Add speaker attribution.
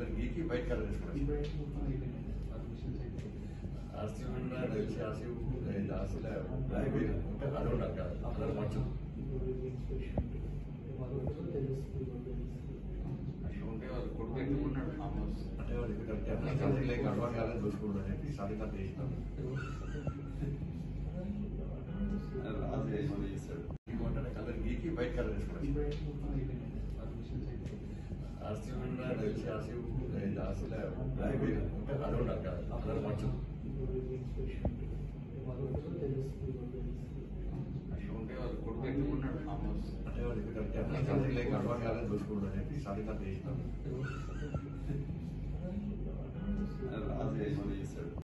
Speaker 1: colour గీకి white colour వేసుకున్నాం RC ఉన్న తెలిసి ఆర్సీ ఆర్సీలో అది ఉండాలి కదా కలర్ మంచు
Speaker 2: అట్లా ఉంటే వాళ్ళు కొడుకు ఎత్తుకున్నాడు ఫామ్ హౌస్
Speaker 1: అంటే వాళ్ళు ఇక్కడ కంపెనీ లైక్ అడ్వాన్స్ కాలేదు చూసుకుంటారు అని చెప్పి సాధికార చేసినాం
Speaker 2: రాజు ఏమని చేస్తాడు
Speaker 1: ఇంకోటనే కలర్ గీకి వైట్ కలర్ వేసుకున్నాం ఆర్సీ ఉన్న తెలిసి ఆర్సీ ఆర్సీలో అది ఉండాలి కదా కలర్ మంచు
Speaker 2: అట్లా ఉంటే వాళ్ళు కొడుకు ఎత్తుకున్నాడు ఫామ్ హౌస్
Speaker 1: అంటే వాళ్ళు ఇక్కడ కంపెనీ లైక్ అడ్వాన్స్ కాలేదు చూసుకుంటారు అని చెప్పి సాధికార చేసినాం
Speaker 2: రాజు ఏమని చేస్తాడు